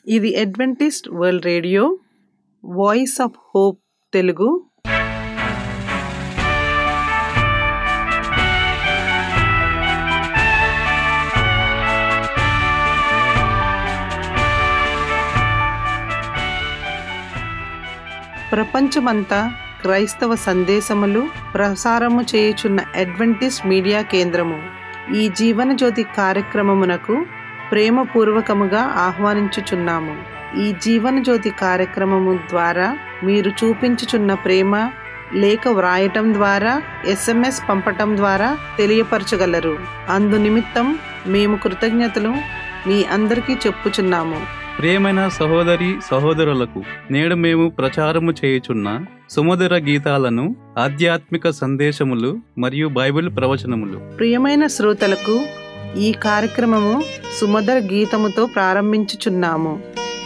ఇది Adventist world radio voice of hope Telugu ప్రపంచమంతా క్రైస్తవ సందేశములు ప్రసారము చేయుచున్న అడ్వెంటిస్ట్ మీడియా కేంద్రము ఈ జీవన జ్యోతి కార్యక్రమమునకు ప్రేమపూర్వకముగా ఆహ్వానించుచున్నాము ఈ జీవన జ్యోతి కార్యక్రమము ద్వారా మీరు చూపించుచున్న ప్రేమ లేఖ వ్రాయటం ద్వారా ఎస్ఎంఎస్ పంపటం ద్వారా తెలియపరచగలరు అందు నిమిత్తం మేము కృతజ్ఞతలు మీ అందరికీ చెప్పుచున్నాము ప్రియమైన సహోదరి సహోదరులకు నేడు మేము ప్రచారము చేయుచున్న సుమధుర గీతాలను ఆధ్యాత్మిక సందేశములు మరియు బైబిల్ ప్రవచనములు ప్రియమైన శ్రోతలకు ఈ కార్యక్రమము సుమధుర గీతముతో ప్రారంభించుచున్నాము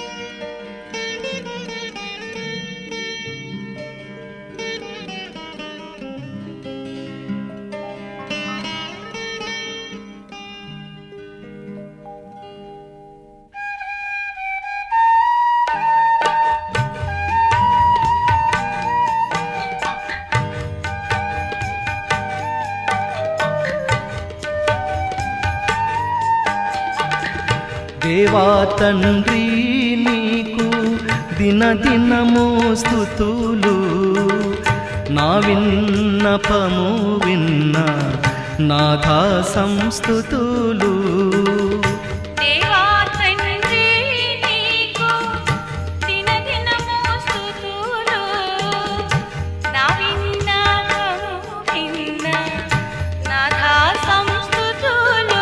దేవా తండ్రి నీకు దినదినము స్థుతులు నా విన్నపము విన్న నాథా సంస్థుతులు దేవా తండ్రి నీకు దినదినము స్తుతులు నా విన్నపము విన్న నాథా సంస్తుతులు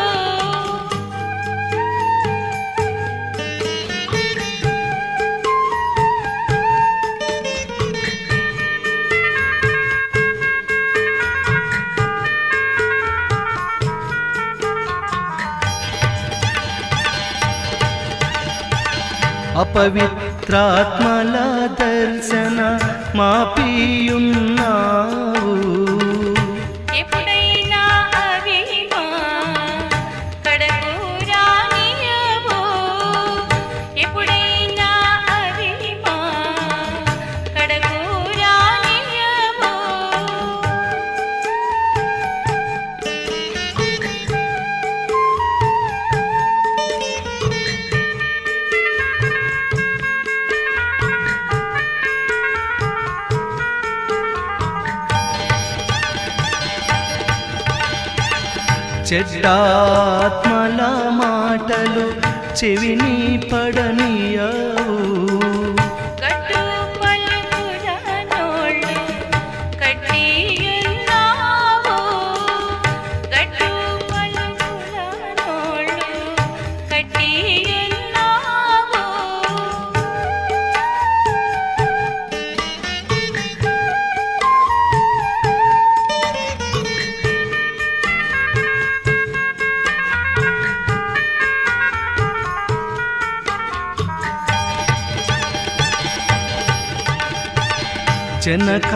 అపవిత్రాత్మల దర్శన మాపియున్నావు ఎప్పుడైనా అవి మా కడకు రానియవు ఎప్పుడైనా అవి మా కడకు రానియవు చెడ్డాత్మల మాటలు చెవిని పడనీయవు గట్టు పలుకుల నోళ్ళు కట్టియున్నావు గట్టు పలుకుల నోళ్ళు కట్టియున్నావు జనక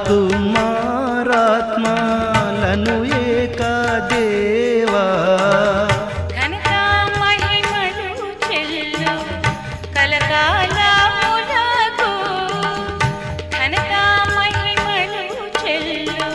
కుమారాత్మలను ఏకదేవా ఘనత మహిమలు చెల్లు కలకాలములకు ఘనత మహిమలు చెల్లు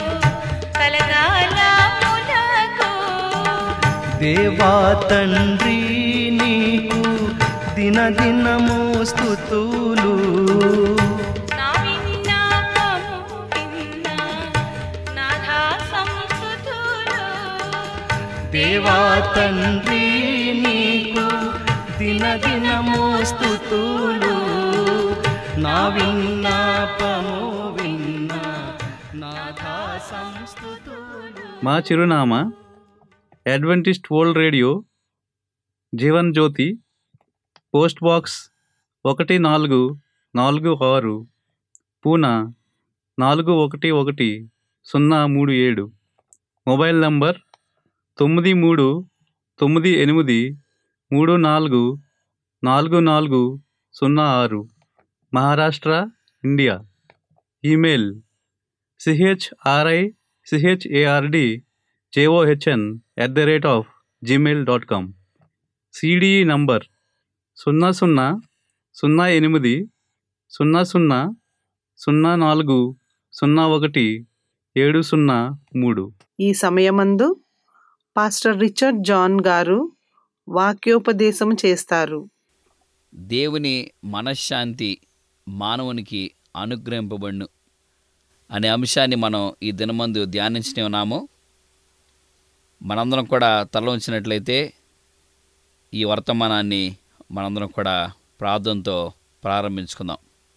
కలకాలములకు దేవా తండ్రి నీకు దినదినము స్థుతులు నా విన్నపము విన్న నాథా సంస్తుతులు దేవా తండ్రి నీకు దినదినము స్థుతులు నా విన్నపము విన్న నాథా సంస్థుతులు మా చిరునామా Adventist world radio Jeevan Jyoti post box ఒకటి నాలుగు నాలుగు ఆరు పూనా నాలుగు ఒకటి ఒకటి సున్నా మూడు ఏడు మొబైల్ నంబర్ తొమ్మిది మూడు తొమ్మిది ఎనిమిది మూడు నాలుగు నాలుగు నాలుగు సున్నా ఆరు Maharashtra India email C H R I C H A R D J O H N at the rate of Gmail dot com C D E number సున్నా సున్నా సున్నా ఎనిమిది సున్నా సున్నా సున్నా నాలుగు సున్నా ఒకటి ఏడు సున్నా మూడు ఈ సమయమందు పాస్టర్ రిచర్డ్ జాన్ గారు వాక్యోపదేశం చేస్తారు దేవుని మనశ్శాంతి మానవునికి అనుగ్రహింపబడును అనే అంశాన్ని మనం ఈ దినమందు ధ్యానించనే ఉన్నాము మనందరం కూడా తల ఉంచినట్లయితే ఈ వర్తమానాన్ని మనందరం కూడా ప్రార్థనతో ప్రారంభించుకుందాం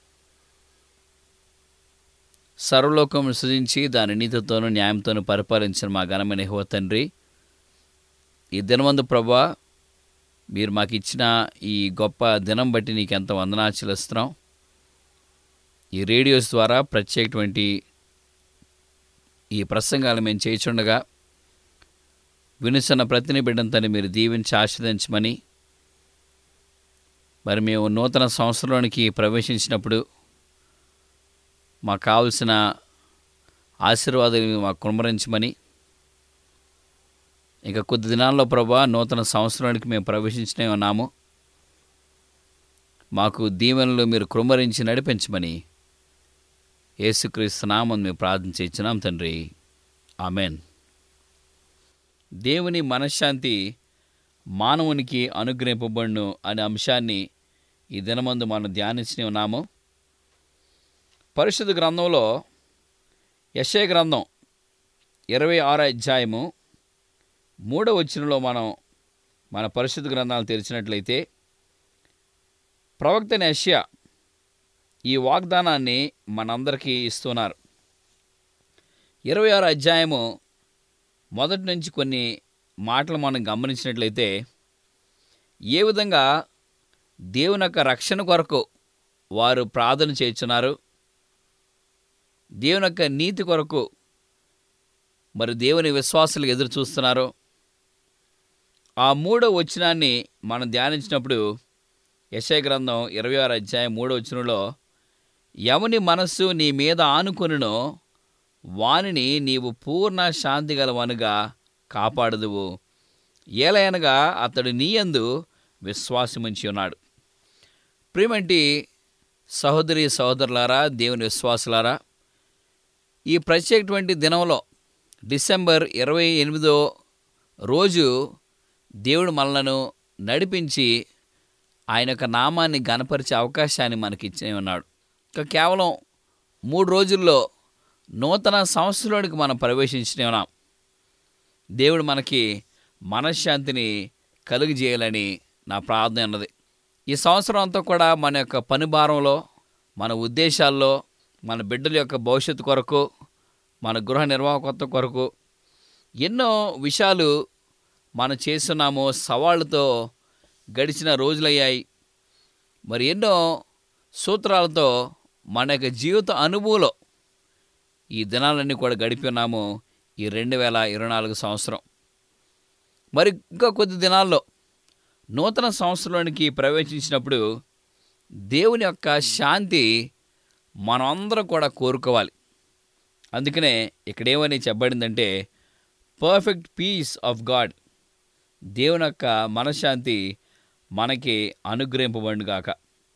సర్వలోకం సృజించి దాని నీతితోనూ న్యాయంతోనూ పరిపాలించిన మా ఘనమైన హో తండ్రి ఈ దినమందు ప్రభా మీరు మాకు ఇచ్చిన ఈ గొప్ప దినం బట్టి నీకు ఎంత వందనా చెల్లిస్తున్నాం ఈ రేడియోస్ ద్వారా ప్రత్యేకటువంటి ఈ ప్రసంగాలు మేము చేయుచుండగా వినుచున్న ప్రతిని బిడ్డంతని మీరు దీవించి ఆశీర్వదించమని మరి మేము నూతన సంవత్సరంలోనికి ప్రవేశించినప్పుడు మాకు కావలసిన ఆశీర్వాదాలు మాకు కుమరించమని ఇక కొద్ది దినాల్లో ప్రభా నూతన సంవత్సరానికి మేము ప్రవేశించనే ఉన్నాము మాకు దీవెనలు మీరు కృమరించి నడిపించమని యేసుక్రీస్తు నామం మేము ప్రార్థన చేయించున్నాం తండ్రి ఆమెన్ దేవుని మనశ్శాంతి మానవునికి అనుగ్రహింపబడును అనే అంశాన్ని ఈ దినమందు మనం ధ్యానించనే ఉన్నాము పరిశుద్ధ గ్రంథంలో యశయ గ్రంథం ఇరవై ఆరో అధ్యాయము మూడవ వచనంలో మనం మన పరిశుద్ధ గ్రంథాలు తెరిచినట్లయితే ప్రవక్త యష్యా ఈ వాగ్దానాన్ని మనందరికీ ఇస్తున్నారు ఇరవై ఆరు అధ్యాయము మొదటి నుంచి కొన్ని మాటలు మనం గమనించినట్లయితే ఏ విధంగా దేవుని యొక్క రక్షణ కొరకు వారు ప్రార్థన చేస్తున్నారు దేవుని యొక్క నీతి కొరకు మరి దేవుని విశ్వాసాలకు ఎదురు చూస్తున్నారు ఆ మూడో వచనాన్ని మనం ధ్యానించినప్పుడు యశయ గ్రంథం ఇరవై ఆరు అధ్యాయం మూడో వచనంలో ఎవని మనస్సు నీ మీద ఆనుకొనునో వానిని నీవు పూర్ణ శాంతి గలవనుగా కాపాడదువు ఏలయనగా అతడు నీయందు విశ్వాసముంచి ఉన్నాడు ప్రియమంటి సహోదరి సహోదరులారా దేవుని విశ్వాసులారా ఈ ప్రత్యేకటువంటి దినంలో డిసెంబర్ ఇరవై ఎనిమిదో రోజు దేవుడు మనలను నడిపించి ఆయన యొక్క నామాన్ని గనపరిచే అవకాశాన్ని మనకి ఇచ్చి ఉన్నాడు ఇక కేవలం మూడు రోజుల్లో నూతన సంవత్సరంలోనికి మనం ప్రవేశించిన ఉన్నాం దేవుడు మనకి మనశ్శాంతిని కలుగజేయాలని నా ప్రార్థన ఉన్నది ఈ సంవత్సరం అంతా కూడా మన యొక్క పని భారంలో మన ఉద్దేశాల్లో మన బిడ్డల యొక్క భవిష్యత్తు కొరకు మన గృహ నిర్వాహకత్వం కొరకు ఎన్నో విషయాలు మనం చేస్తున్నాము సవాళ్ళతో గడిచిన రోజులయ్యాయి మరి ఎన్నో సూత్రాలతో మన యొక్క జీవిత అనుభవంలో ఈ దినాలన్నీ కూడా గడిపి ఉన్నాము ఈ రెండు వేల ఇరవై నాలుగు సంవత్సరం మరి ఇంకా కొద్ది దినాల్లో నూతన సంవత్సరంలోనికి ప్రవేశించినప్పుడు దేవుని యొక్క శాంతి మనమందరం కూడా కోరుకోవాలి అందుకనే ఇక్కడేమని చెప్పబడిందంటే పర్ఫెక్ట్ పీస్ ఆఫ్ గాడ్ దేవుని యొక్క మనశ్శాంతి మనకి అనుగ్రహింపబడుగాక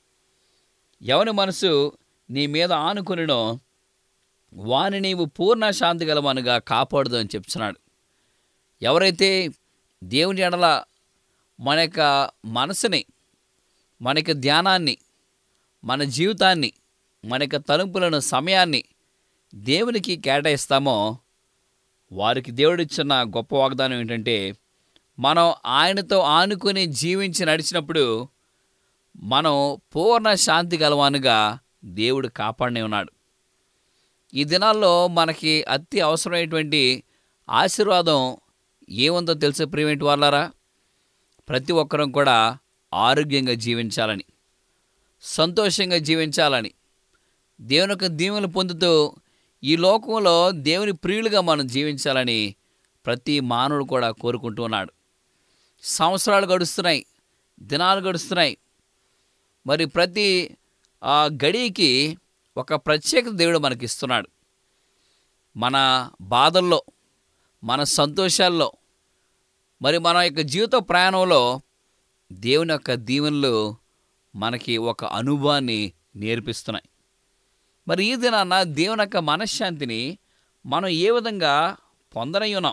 ఎవని మనసు నీ మీద ఆనుకునినో వాని నీవు పూర్ణ శాంతి గలవనుగా కాపాడదు అని చెప్తున్నాడు ఎవరైతే దేవుని ఎడల మన యొక్క మనసుని మన యొక్క ధ్యానాన్ని మన జీవితాన్ని మన యొక్క తలుపులను సమయాన్ని దేవునికి కేటాయిస్తామో వారికి దేవుడిచ్చిన గొప్ప వాగ్దానం ఏంటంటే మనం ఆయనతో ఆనుకుని జీవించి నడిచినప్పుడు మనం పూర్ణ శాంతి గలవానుగా దేవుడు కాపాడనే ఉన్నాడు ఈ దినాల్లో మనకి అతి అవసరమైనటువంటి ఆశీర్వాదం ఏముందో తెలిసే ప్రియమేంటి వాళ్ళారా ప్రతి ఒక్కరం కూడా ఆరోగ్యంగా జీవించాలని సంతోషంగా జీవించాలని దేవుని యొక్క దీవెనలు పొందుతూ ఈ లోకంలో దేవుని ప్రియులుగా మనం జీవించాలని ప్రతి మానవుడు కూడా కోరుకుంటూ ఉన్నాడు సంవత్సరాలు గడుస్తున్నాయి దినాలు గడుస్తున్నాయి మరి ప్రతి ఆ గడికి ఒక ప్రత్యేకత దేవుడు మనకి ఇస్తున్నాడు మన బాధల్లో మన సంతోషాల్లో మరి మన యొక్క జీవిత ప్రయాణంలో దేవుని యొక్క దీవెనలు మనకి ఒక అనుభవాన్ని నేర్పిస్తున్నాయి మరి ఈ దినాన్న దేవుని యొక్క మనశ్శాంతిని మనం ఏ విధంగా పొందనై ఉన్నాం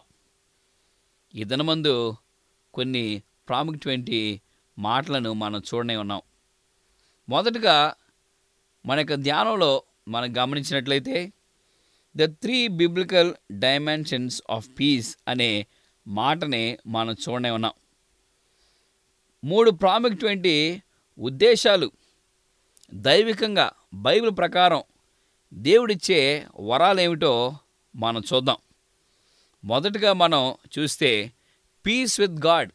ఈ దినమందు కొన్ని ప్రాముఖ్యమైన మాటలను మనం చూడనే ఉన్నాం మొదటగా మన యొక్క ధ్యానంలో మనం గమనించినట్లయితే the three biblical dimensions of peace అనే మాటని మనం చూడనే ఉన్నాం మూడు ప్రాముఖ్యమైన ఉద్దేశాలు దైవికంగా బైబిల్ ప్రకారం దేవుడిచ్చే వరాలు ఏమిటో మనం చూద్దాం మొదటగా మనం చూస్తే పీస్ విత్ గాడ్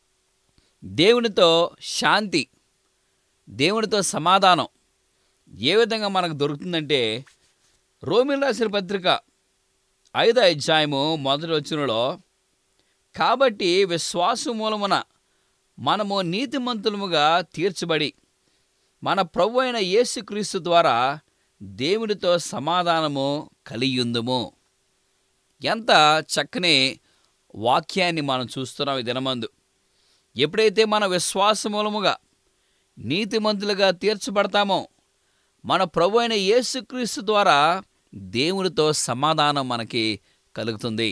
దేవునితో శాంతి దేవునితో సమాధానం ఏ విధంగా మనకు దొరుకుతుందంటే రోమిల్ రాసిన పత్రిక ఐదో అధ్యాయము మొదటి వచ్చినలో కాబట్టి విశ్వాసం మూలమున మనము నీతిమంతులముగా తీర్చబడి మన ప్రభు అయిన యేసుక్రీస్తు ద్వారా దేవునితో సమాధానము కలియుందుము ఎంత చక్కని వాక్యాన్ని మనం చూస్తున్నాం ఈ దినమందు ఎప్పుడైతే మన విశ్వాస మూలముగా నీతిమంతులుగా తీర్చబడతామో మన ప్రభు అయిన యేసుక్రీస్తు ద్వారా దేవునితో సమాధానం మనకి కలుగుతుంది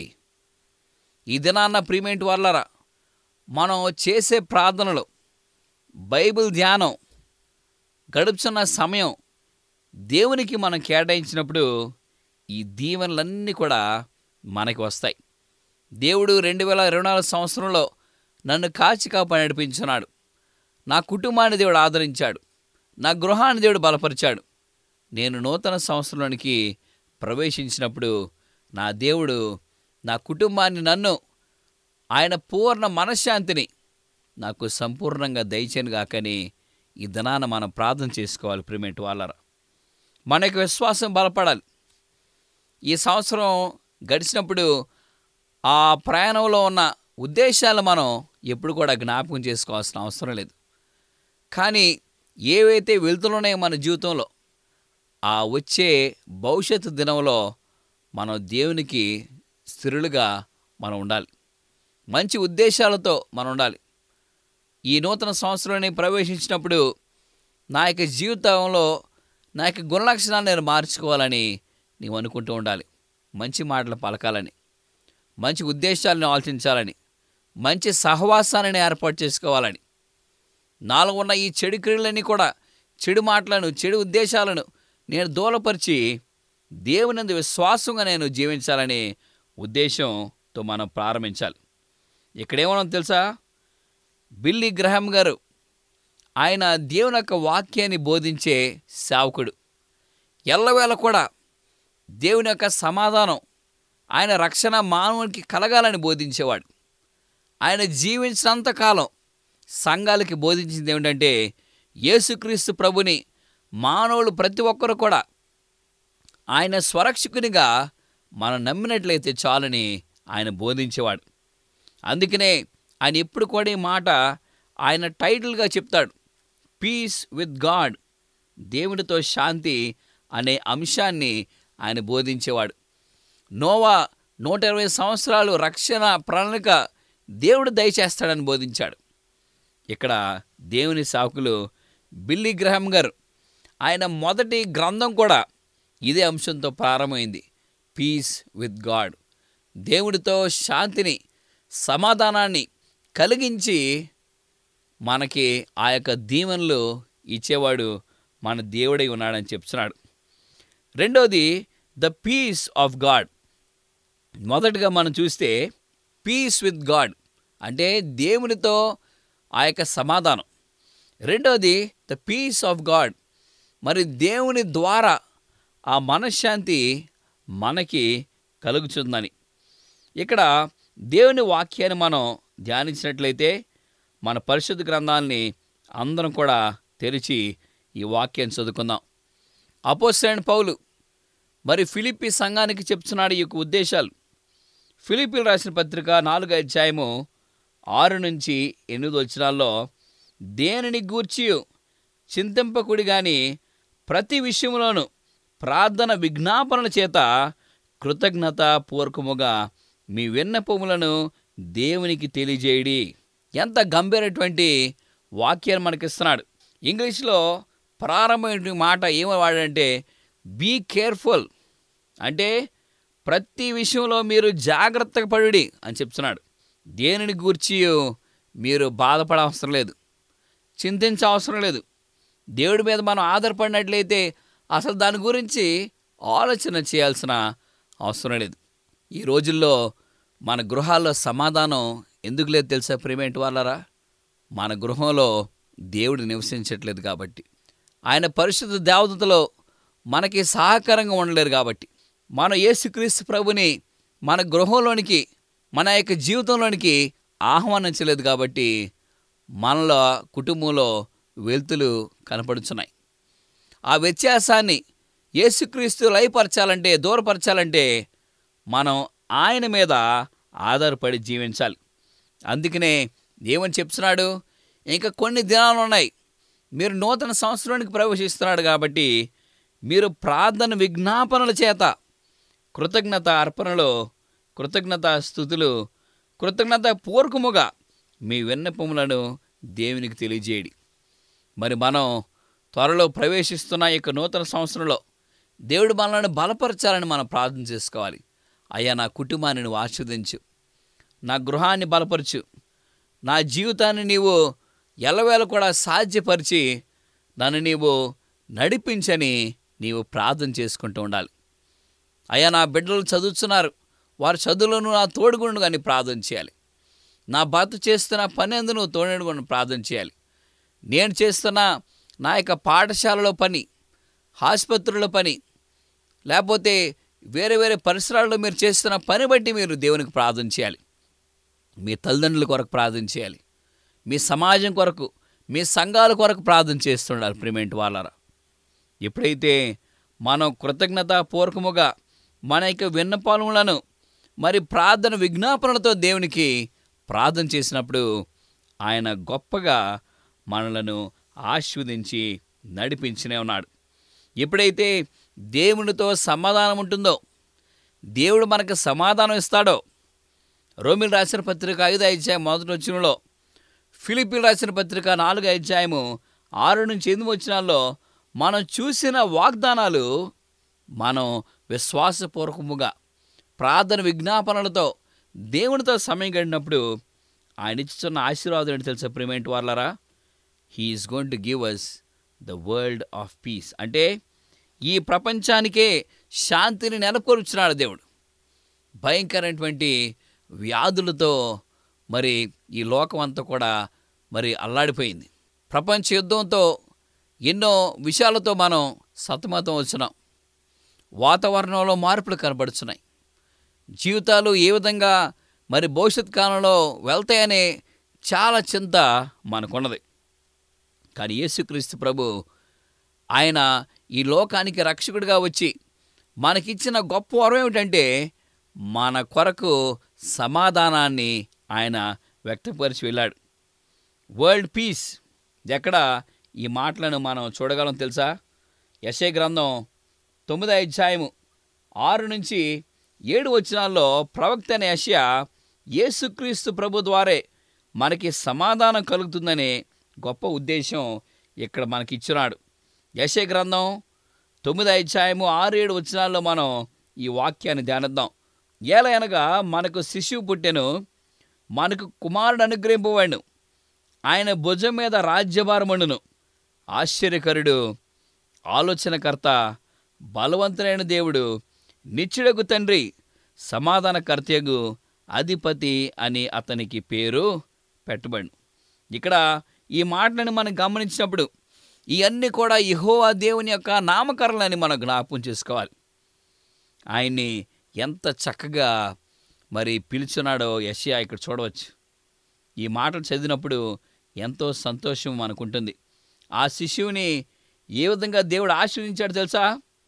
ఈ దినాన్న ప్రీమేంట్ వాళ్ళరా మనం చేసే ప్రార్థనలు బైబిల్ ధ్యానం గడుపుతున్న సమయం దేవునికి మనం కేటాయించినప్పుడు ఈ దీవెనలన్నీ కూడా మనకి వస్తాయి దేవుడు రెండు వేల ఇరవై నాలుగు సంవత్సరంలో నన్ను కాచి కాపాడి నడిపించున్నాడు నా కుటుంబాన్ని దేవుడు ఆదరించాడు నా గృహాన్ని దేవుడు బలపరిచాడు నేను నూతన సంవత్సరంలోనికి ప్రవేశించినప్పుడు నా దేవుడు నా కుటుంబాన్ని నన్ను ఆయన పూర్ణ మనశ్శాంతిని నాకు సంపూర్ణంగా దయచేను గాకని ఈ దినాన మనం ప్రార్థన చేసుకోవాలి ప్రిమేట్ వాళ్ళరా మన యొక్క విశ్వాసం బలపడాలి ఈ సంవత్సరం గడిచినప్పుడు ఆ ప్రయాణంలో ఉన్న ఉద్దేశాలు మనం ఎప్పుడు కూడా జ్ఞాపకం చేసుకోవాల్సిన అవసరం లేదు కానీ ఏవైతే వెళ్తున్నాయో మన జీవితంలో ఆ వచ్చే భవిష్యత్తు దినంలో మనం దేవునికి స్థిరులుగా మనం ఉండాలి మంచి ఉద్దేశాలతో మనం ఉండాలి ఈ నూతన సంవత్సరాన్ని ప్రవేశించినప్పుడు నా యొక్క జీవితంలో నా యొక్క గుణలక్షణాలు నేను మార్చుకోవాలని నీవు అనుకుంటూ ఉండాలి మంచి మాటలు పలకాలని మంచి ఉద్దేశాలను ఆలోచించాలని మంచి సహవాసాన్ని ఏర్పాటు చేసుకోవాలని నాలో ఉన్న ఈ చెడు క్రియలన్నీ కూడా చెడు మాటలను చెడు ఉద్దేశాలను నేను దూలపరిచి దేవునందు విశ్వాసంగా నేను జీవించాలనే ఉద్దేశంతో మనం ప్రారంభించాలి ఇక్కడేమన్నా తెలుసా బిల్లీ గ్రహం గారు ఆయన దేవుని యొక్క వాక్యాన్ని బోధించే సేవకుడు ఎల్లవేళ కూడా దేవుని యొక్క సమాధానం ఆయన రక్షణ మానవునికి కలగాలని బోధించేవాడు ఆయన జీవించినంత కాలం సంఘాలకి బోధించింది ఏమిటంటే యేసుక్రీస్తు ప్రభుని మానవులు ప్రతి ఒక్కరు కూడా ఆయన స్వరక్షకునిగా మనం నమ్మినట్లయితే చాలని ఆయన బోధించేవాడు అందుకనే ఆయన ఎప్పుడు కూడా ఈ మాట ఆయన టైటిల్గా చెప్తాడు పీస్ విత్ గాడ్ దేవునితో శాంతి అనే అంశాన్ని ఆయన బోధించేవాడు నోవా నూట ఇరవై సంవత్సరాలు రక్షణ ప్రణాళిక దేవుడు దయచేస్తాడని బోధించాడు ఇక్కడ దేవుని సాకులు బిల్లీ గ్రహం గారు ఆయన మొదటి గ్రంథం కూడా ఇదే అంశంతో ప్రారంభమైంది పీస్ విత్ గాడ్ దేవుడితో శాంతిని సమాధానాన్ని కలిగించి మనకి ఆ యొక్క దీవెనలు ఇచ్చేవాడు మన దేవుడై ఉన్నాడని చెప్తున్నాడు రెండోది ద పీస్ ఆఫ్ గాడ్ మొదటగా మనం చూస్తే పీస్ విత్ గాడ్ అంటే దేవునితో ఆ యొక్క సమాధానం రెండోది ద పీస్ ఆఫ్ గాడ్ మరి దేవుని ద్వారా ఆ మనశ్శాంతి మనకి కలుగుతుందని ఇక్కడ దేవుని వాక్యాన్ని మనం ధ్యానించినట్లయితే మన పరిశుద్ధ గ్రంథాలని అందరం కూడా తెరిచి ఈ వాక్యాన్ని చదువుకుందాం అపోసైన్ పౌలు మరి ఫిలిప్పి సంఘానికి చెప్తున్నాడు ఈ యొక్క ఉద్దేశాలు ఫిలిపిలు రాసిన పత్రిక నాలుగు అధ్యాయము ఆరు నుంచి ఎనిమిది వచ్చినాల్లో దేనిని గూర్చి చింతింపకుడి గాని ప్రతి విషయంలోనూ ప్రార్థన విజ్ఞాపనల చేత కృతజ్ఞత పూర్వకముగా మీ విన్నపములను దేవునికి తెలియజేయడి ఎంత గంభీరటువంటి వాక్యాన్ని మనకిస్తున్నాడు ఇంగ్లీష్లో ప్రారంభమైన మాట ఏమని వాడంటే బీ కేర్ఫుల్ అంటే ప్రతి విషయంలో మీరు జాగ్రత్తగా పడుడి అని చెప్తున్నాడు దేనిని గూర్చి మీరు బాధపడ అవసరం లేదు చింతించ అవసరం లేదు దేవుడి మీద మనం ఆధారపడినట్లయితే అసలు దాని గురించి ఆలోచన చేయాల్సిన అవసరం లేదు ఈ రోజుల్లో మన గృహాల్లో సమాధానం ఎందుకు లేదు తెలుసా ప్రేమేంటి వాళ్ళరా మన గృహంలో దేవుడు నివసించట్లేదు కాబట్టి ఆయన పరిశుద్ధ దేవతలో మనకి సహకారంగా ఉండలేరు కాబట్టి మనం యేసుక్రీస్తు ప్రభుని మన గృహంలోనికి మన యొక్క జీవితంలోనికి ఆహ్వానించలేదు కాబట్టి మనలో కుటుంబంలో వెలుతులు కనపడుచున్నాయి ఆ వ్యత్యాసాన్ని యేసుక్రీస్తు లయపరచాలంటే దూరపరచాలంటే మనం ఆయన మీద ఆధారపడి జీవించాలి అందుకనే ఏమని చెప్తున్నాడు ఇంకా కొన్ని దినాలు ఉన్నాయి మీరు నూతన సంవత్సరానికి ప్రవేశిస్తున్నాడు కాబట్టి మీరు ప్రార్థన విజ్ఞాపనల చేత కృతజ్ఞత అర్పణలో కృతజ్ఞత స్థుతులు కృతజ్ఞత పూర్వకముగా మీ విన్నపములను దేవునికి తెలియజేయడి మరి మనం త్వరలో ప్రవేశిస్తున్న ఈ యొక్క నూతన సంవత్సరంలో దేవుడు మనల్ని బలపరచాలని మనం ప్రార్థన చేసుకోవాలి అయ్యా నా కుటుంబాన్ని నువ్వు ఆస్వాదించు నా గృహాన్ని బలపరచు నా జీవితాన్ని నీవు ఎల్లవేళ కూడా సాధ్యపరిచి నన్ను నీవు నడిపించని నీవు ప్రార్థన చేసుకుంటూ ఉండాలి అయ్యా నా బిడ్డలు చదువుతున్నారు వారి చదువులను నా తోడుగుండు కానీ ప్రార్థన చేయాలి నా భర్త చేస్తున్న పని అందు నువ్వు తోడుగుండు ప్రార్థన చేయాలి నేను చేస్తున్న నా యొక్క పాఠశాలలో పని ఆసుపత్రుల పని లేకపోతే వేరే వేరే పరిసరాల్లో మీరు చేస్తున్న పని బట్టి మీరు దేవునికి ప్రార్థన చేయాలి మీ తల్లిదండ్రుల కొరకు ప్రార్థన చేయాలి మీ సమాజం కొరకు మీ సంఘాల కొరకు ప్రార్థన చేస్తుండాలి ప్రిమెంట్ వాళ్ళరా ఎప్పుడైతే మనం కృతజ్ఞత పూర్వకముగా మన యొక్క విన్నపాలములను మరి ప్రార్థన విజ్ఞాపనలతో దేవునికి ప్రార్థన చేసినప్పుడు ఆయన గొప్పగా మనలను ఆస్వాదించి నడిపించనే ఉన్నాడు ఎప్పుడైతే దేవునితో సమాధానం ఉంటుందో దేవుడు మనకు సమాధానం ఇస్తాడో రోమిల్ రాసిన పత్రిక ఐదు అధ్యాయం మొదటి వచ్చినలో ఫిలిపిల్ రాసిన పత్రిక నాలుగు అధ్యాయము ఆరు నుంచి ఎనిమిది వచ్చినాల్లో మనం చూసిన వాగ్దానాలు మనం విశ్వాసపూర్వకముగా ప్రార్థన విజ్ఞాపనలతో దేవునితో సమయం గడిపినప్పుడు ఆయన ఇచ్చుతున్న ఆశీర్వాదం ఏంటి తెలుసా ప్రిమెంట్ వాళ్ళరా he is going to give us the world of peace అంటే ఈ ప్రపంచానికే శాంతిని నెలకొల్చున్నాడు దేవుడు భయంకరమైనటువంటి వ్యాధులతో మరి ఈ లోకం అంతా కూడా మరి అల్లాడిపోయింది ప్రపంచ యుద్ధంతో ఎన్నో విషయాలతో మనం సతమతం వచ్చినాం వాతావరణంలో మార్పులు కనబడుతున్నాయి జీవితాలు ఏ విధంగా మరి భవిష్యత్ కాలంలో వెళ్తాయనే చాలా చింత మనకున్నది కానీ యేసుక్రీస్తు ప్రభు ఆయన ఈ లోకానికి రక్షకుడిగా వచ్చి మనకిచ్చిన గొప్ప వరం ఏమిటంటే మన కొరకు సమాధానాన్ని ఆయన వ్యక్తపరిచి వెళ్ళాడు వరల్డ్ పీస్ ఎక్కడ ఈ మాటలను మనం చూడగలం తెలుసా యశే గ్రంథం తొమ్మిదో అధ్యాయము ఆరు నుంచి ఏడు వచనాల్లో ప్రవక్త అనే యశయ యేసుక్రీస్తు ప్రభు ద్వారే మనకి సమాధానం కలుగుతుందనే గొప్ప ఉద్దేశం ఇక్కడ మనకి ఇచ్చినాడు యశే గ్రంథం తొమ్మిది అధ్యాయము ఆరు ఏడు వచనాల్లో మనం ఈ వాక్యాన్ని ధ్యానిద్దాం ఏలయనగా మనకు శిశువు పుట్టెను మనకు కుమారుడు అనుగ్రహింపబడిను ఆయన భుజం మీద రాజ్యభారమండును ఆశ్చర్యకరుడు ఆలోచనకర్త బలవంతుడైన దేవుడు నిత్యుడకు తండ్రి సమాధానకర్తయగు అధిపతి అని అతనికి పేరు పెట్టబడి ఇక్కడ ఈ మాటలను మనం గమనించినప్పుడు ఇవన్నీ కూడా యెహోవా దేవుని యొక్క నామకరణలని మనం జ్ఞాపకం చేసుకోవాలి ఆయన్ని ఎంత చక్కగా మరి పిలుచున్నాడో యషయా ఇక్కడ చూడవచ్చు ఈ మాటలు చదివినప్పుడు ఎంతో సంతోషం మనకుంటుంది ఆ శిశువుని ఏ విధంగా దేవుడు ఆశీర్వదించాడు తెలుసా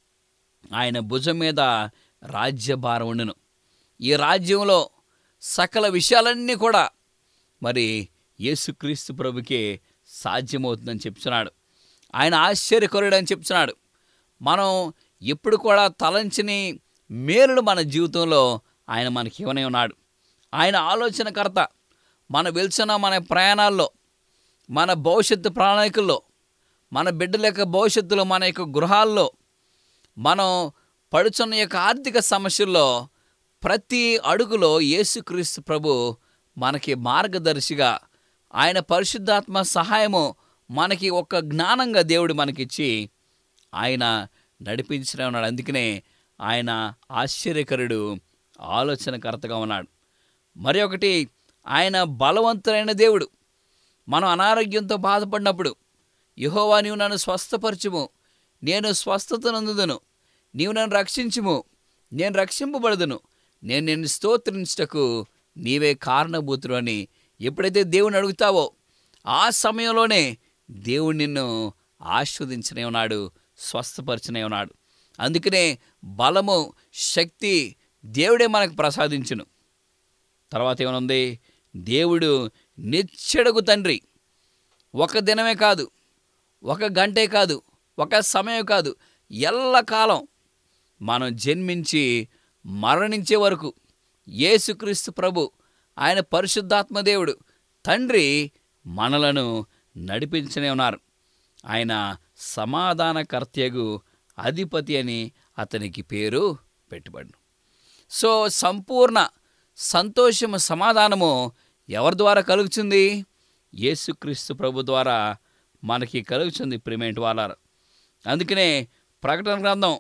ఆయన భుజం మీద రాజ్యభారం ఉండును ఈ రాజ్యంలో సకల విషయాలన్నీ కూడా మరి యేసుక్రీస్తు ప్రభుకే సాధ్యమవుతుందని చెప్తున్నాడు ఆయన ఆశ్చర్యకరుడని చెప్తున్నాడు మనం ఎప్పుడు కూడా తలంచని మేలుడు మన జీవితంలో ఆయన మనకి ఇవ్వనే ఉన్నాడు ఆయన ఆలోచనకర్త మన వెలిసిన మన ప్రయాణాల్లో మన భవిష్యత్తు ప్రణాళికల్లో మన బిడ్డల యొక్క భవిష్యత్తులో మన యొక్క గృహాల్లో మనం పడుచున్న యొక్క ఆర్థిక సమస్యల్లో ప్రతి అడుగులో యేసుక్రీస్తు ప్రభు మనకి మార్గదర్శిగా ఆయన పరిశుద్ధాత్మ సహాయము మనకి ఒక జ్ఞానంగా దేవుడు మనకిచ్చి ఆయన నడిపించిన ఉన్నాడు అందుకనే ఆయన ఆశ్చర్యకరుడు ఆలోచనకర్తగా ఉన్నాడు మరి ఒకటి ఆయన బలవంతులైన దేవుడు మనం అనారోగ్యంతో బాధపడినప్పుడు యహోవా నీవు నన్ను స్వస్థపరచుము నేను స్వస్థత నందుదును నీవు నన్ను రక్షించుము నేను రక్షింపబడదును నేను నిన్ను స్తోత్రించుటకు నీవే కారణభూతుడు అని ఎప్పుడైతే దేవుని అడుగుతావో ఆ సమయంలోనే దేవుడు నిన్ను ఆస్వాదించనే ఉన్నాడు స్వస్థపరచనే ఉన్నాడు అందుకనే బలము శక్తి దేవుడే మనకు ప్రసాదించును తర్వాత ఏమనుంది దేవుడు నిచ్చెడగు తండ్రి ఒక దినమే కాదు ఒక గంటే కాదు ఒక సమయం కాదు ఎల్లకాలం మనం జన్మించి మరణించే వరకు యేసుక్రీస్తు ప్రభు ఆయన పరిశుద్ధాత్మ దేవుడు తండ్రి మనలను నడిపించనే ఉన్నారు ఆయన సమాధానకర్తయగు అధిపతి అని అతనికి పేరు పెట్టుబడును సో సంపూర్ణ సంతోషము సమాధానము ఎవరి ద్వారా కలుగుతుంది యేసుక్రీస్తు ప్రభు ద్వారా మనకి కలుగుతుంది ప్రిమేంట్ వాళ్ళ అందుకనే ప్రకటన గ్రంథం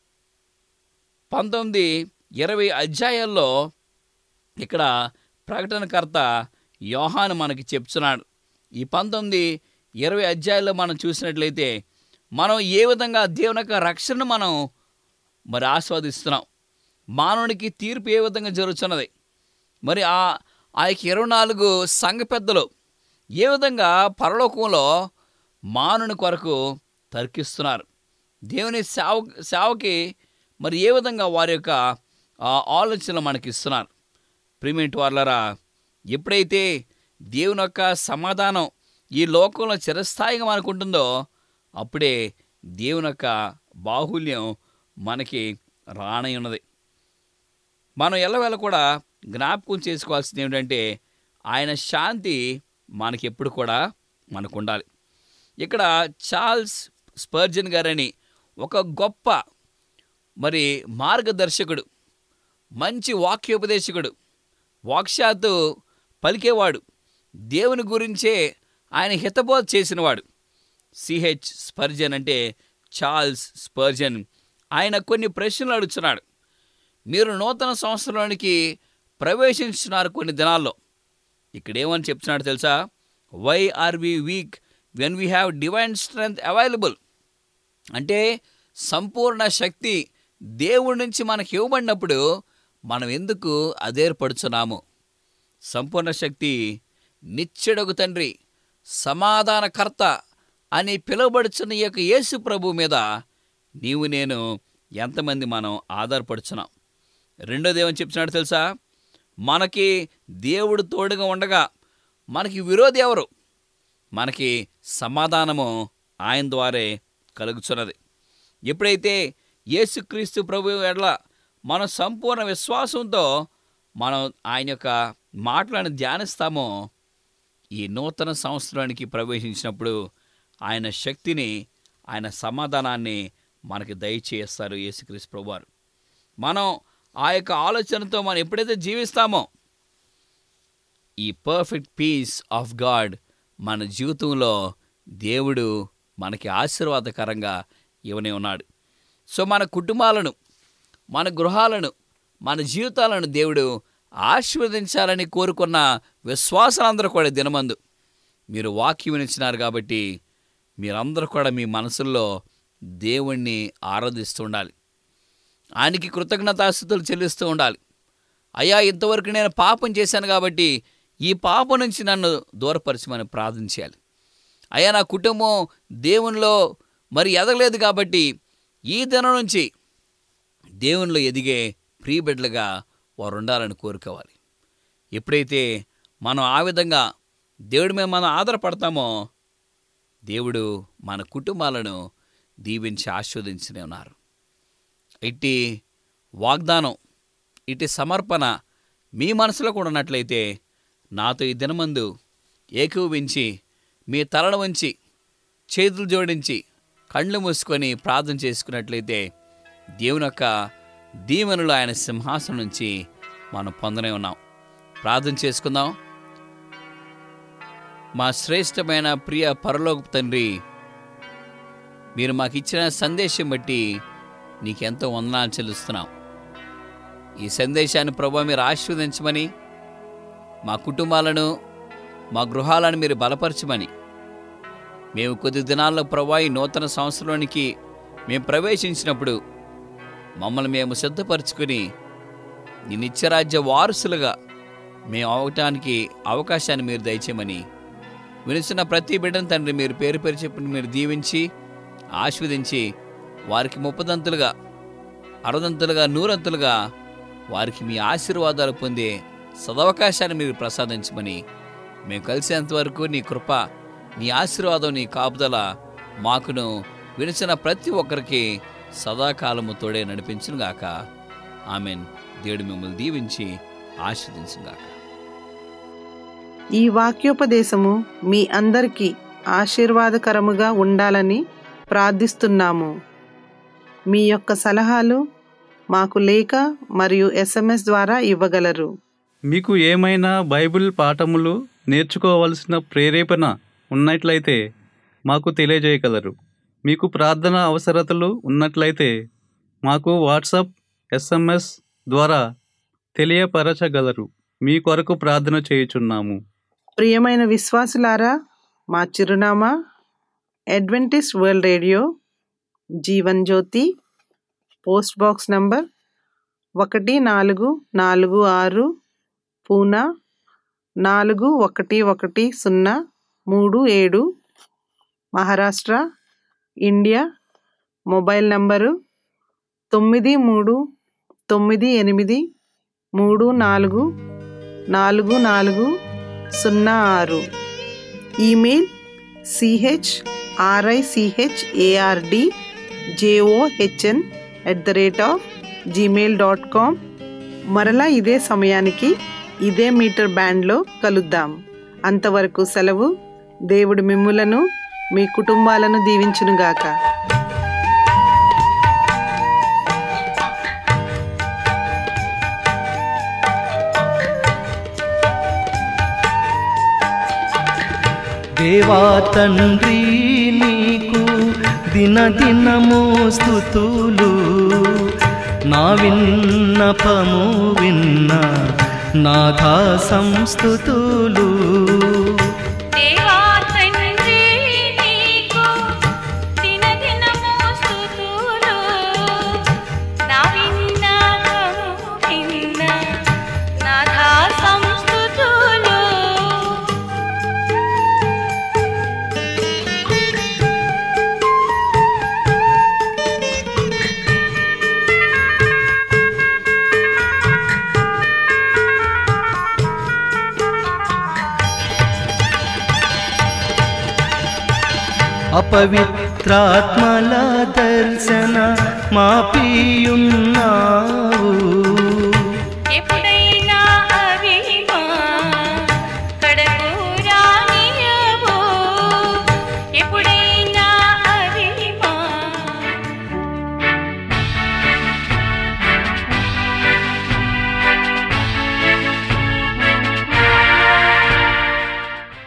పంతొమ్మిది ఇరవై అధ్యాయాల్లో ఇక్కడ ప్రకటనకర్త యోహాను మనకి చెప్తున్నాడు ఈ పంతొమ్మిది ఇరవై అధ్యాయాల్లో మనం చూసినట్లయితే మనం ఏ విధంగా దేవుని యొక్క రక్షణను మనం మరి ఆస్వాదిస్తున్నాం మానవునికి తీర్పు ఏ విధంగా జరుగుతున్నది మరి ఆ ఆ యొక్క ఇరవై నాలుగు సంఘ పెద్దలు ఏ విధంగా పరలోకంలో మానుని కొరకు తర్కిస్తున్నారు దేవుని సేవ సేవకి మరి ఏ విధంగా వారి యొక్క ఆ ఆలోచనలు మనకి ఇస్తున్నారు ప్రిమిట్ వాళ్ళరా ఎప్పుడైతే దేవుని యొక్క సమాధానం ఈ లోకంలో చిరస్థాయిగా మనకు ఉంటుందో అప్పుడే దేవుని యొక్క బాహుల్యం మనకి రానై ఉన్నది మనం ఎల్లవేళ కూడా జ్ఞాపకం చేసుకోవాల్సింది ఏమిటంటే ఆయన శాంతి మనకి ఎప్పుడు కూడా మనకు ఉండాలి ఇక్కడ చార్ల్స్ స్పర్జన్ గారని ఒక గొప్ప మరి మార్గదర్శకుడు మంచి వాక్యోపదేశకుడు వాక్శాత్తు పలికేవాడు దేవుని గురించే ఆయన హితబోధ చేసినవాడు సిహెచ్ స్పర్జన్ అంటే చార్ల్స్ స్పర్జన్ ఆయన కొన్ని ప్రశ్నలు అడుగుతున్నాడు మీరు నూతన సంవత్సరంలోనికి ప్రవేశించున్నారు కొన్ని దినాల్లో ఇక్కడ ఏమని చెప్తున్నాడు తెలుసా why are we weak when we have divine strength available అంటే సంపూర్ణ శక్తి దేవుడి నుంచి మనకి ఇవ్వబడినప్పుడు మనం ఎందుకు అదేర్పడుచున్నాము సంపూర్ణ శక్తి నిత్యుడగు తండ్రి సమాధానకర్త అని పిలువబడుచున్న ఈ యొక్క యేసు ప్రభు మీద నీవు నేను ఎంతమంది మనం ఆధారపడుచున్నాం రెండోది ఏమని చెప్తున్నాడు తెలుసా మనకి దేవుడు తోడుగా ఉండగా మనకి విరోధి ఎవరు మనకి సమాధానము ఆయన ద్వారే కలుగుచున్నది ఎప్పుడైతే యేసుక్రీస్తు ప్రభు ఎడల మన సంపూర్ణ విశ్వాసంతో మనం ఆయన యొక్క మాటలను ధ్యానిస్తామో ఈ నూతన సంవత్సరానికి ప్రవేశించినప్పుడు ఆయన శక్తిని ఆయన సమాధానాన్ని మనకి దయచేస్తారు యేసుక్రీస్తు ప్రభువారు మనం ఆ యొక్క ఆలోచనతో మనం ఎప్పుడైతే జీవిస్తామో ఈ పర్ఫెక్ట్ పీస్ ఆఫ్ గాడ్ మన జీవితంలో దేవుడు మనకి ఆశీర్వాదకరంగా ఇవనే ఉన్నాడు సో మన కుటుంబాలను మన గృహాలను మన జీవితాలను దేవుడు ఆశీర్వదించాలని కోరుకున్న విశ్వాసాలందరూ కూడా దినమందు మీరు వాక్యం వినిచ్చినారు కాబట్టి మీరందరూ కూడా మీ మనసుల్లో దేవుణ్ణి ఆరాధిస్తూ ఉండాలి ఆయనకి కృతజ్ఞతాస్థుతులు చెల్లిస్తూ ఉండాలి అయ్యా ఇంతవరకు నేను పాపం చేశాను కాబట్టి ఈ పాపం నుంచి నన్ను దూరపరచమని ప్రార్థించాలి అయ్యా నా కుటుంబం దేవునిలో మరి ఎదగలేదు కాబట్టి ఈ దినం నుంచి దేవునిలో ఎదిగే ప్రియబిడ్డలుగా వారు ఉండాలని కోరుకోవాలి ఎప్పుడైతే మనం ఆ విధంగా దేవుడి మీద మనం ఆధారపడతామో దేవుడు మన కుటుంబాలను దీవించి ఆస్వాదించనే ఉన్నారు ఇట్టి వాగ్దానం ఇటు సమర్పణ మీ మనసులో కూడా ఉన్నట్లయితే నాతో ఈ దినమందు ఏకీభవించి మీ తలను వంచి చేతులు జోడించి కళ్ళు మూసుకొని ప్రార్థన చేసుకున్నట్లయితే దేవుని యొక్క దీవెనలు ఆయన సింహాసనం నుంచి మనం పొందనే ఉన్నాం ప్రార్థన చేసుకుందాం మా శ్రేష్టమైన ప్రియ పరలోక తండ్రి మీరు మాకు ఇచ్చిన సందేశం బట్టి నీకెంతో వందనాలు చెల్లిస్తున్నాం ఈ సందేశాన్ని ప్రభు మీరు ఆశీర్వదించమని మా కుటుంబాలను మా గృహాలను మీరు బలపరచమని మేము కొద్ది దినాల్లో ప్రభా ఈ నూతన సంవత్సరంలోనికి మేము ప్రవేశించినప్పుడు మమ్మల్ని మేము సిద్ధపరచుకుని నీ నిత్యరాజ్య వారసులుగా మేము అవటానికి అవకాశాన్ని మీరు దయచేయమని వినిస్తున్న ప్రతి బిడ్డను తండ్రి మీరు పేరు పేరు చెప్పిన మీరు దీవించి ఆస్వాదించి వారికి ముప్పదంతులుగా అరదంతులుగా నూరంతులుగా వారికి మీ ఆశీర్వాదాలు పొందే సదవకాశాన్ని మీరు ప్రసాదించమని మేము కలిసేంత వరకు నీ కృప నీ ఆశీర్వాదం నీ కాపుదల మాకును వినిచిన ప్రతి ఒక్కరికి సదాకాలము తోడే నడిపించునుగాక ఆమెన్ దేవుడు మిమ్మల్ని దీవించి ఆశీర్దించుగాక ఈ వాక్యోపదేశము మీ అందరికీ ఆశీర్వాదకరముగా ఉండాలని ప్రార్థిస్తున్నాము మీ యొక్క సలహాలు మాకు లేఖ మరియు ఎస్ఎంఎస్ ద్వారా ఇవ్వగలరు మీకు ఏమైనా బైబిల్ పాఠములు నేర్చుకోవలసిన ప్రేరేపణ ఉన్నట్లయితే మాకు తెలియజేయగలరు మీకు ప్రార్థన అవసరతలు ఉన్నట్లయితే మాకు వాట్సాప్ ఎస్ఎంఎస్ ద్వారా తెలియపరచగలరు మీ కొరకు ప్రార్థన చేయుచున్నాము ప్రియమైన విశ్వాసులారా మా చిరునామా Adventist world radio Jeevan Jyoti post box number ఒకటి నాలుగు నాలుగు ఆరు పూనా నాలుగు ఒకటి ఒకటి సున్నా మూడు ఏడు మహారాష్ట్ర ఇండియా మొబైల్ నంబరు తొమ్మిది మూడు తొమ్మిది ఎనిమిది మూడు నాలుగు నాలుగు నాలుగు సున్నా ఆరు email C H R I C H A R D J O H N at the rate of Gmail dot com మరలా ఇదే సమయానికి ఇదే మీటర్ బ్యాండ్లో కలుద్దాం అంతవరకు సెలవు దేవుడు మిమ్ములను మీ కుటుంబాలను దీవించునుగాక దేవా తండ్రి నీకు దినదినము స్థుతులు నా విన్నపము విన్న నాథా సంస్థుతులు దేవా తండ్రి నీకు దినదినము స్తుతులు నా విన్నపము విన్న నాథా సంస్తుతులు అపవిత్రాత్మల దర్శన మాపియున్నావు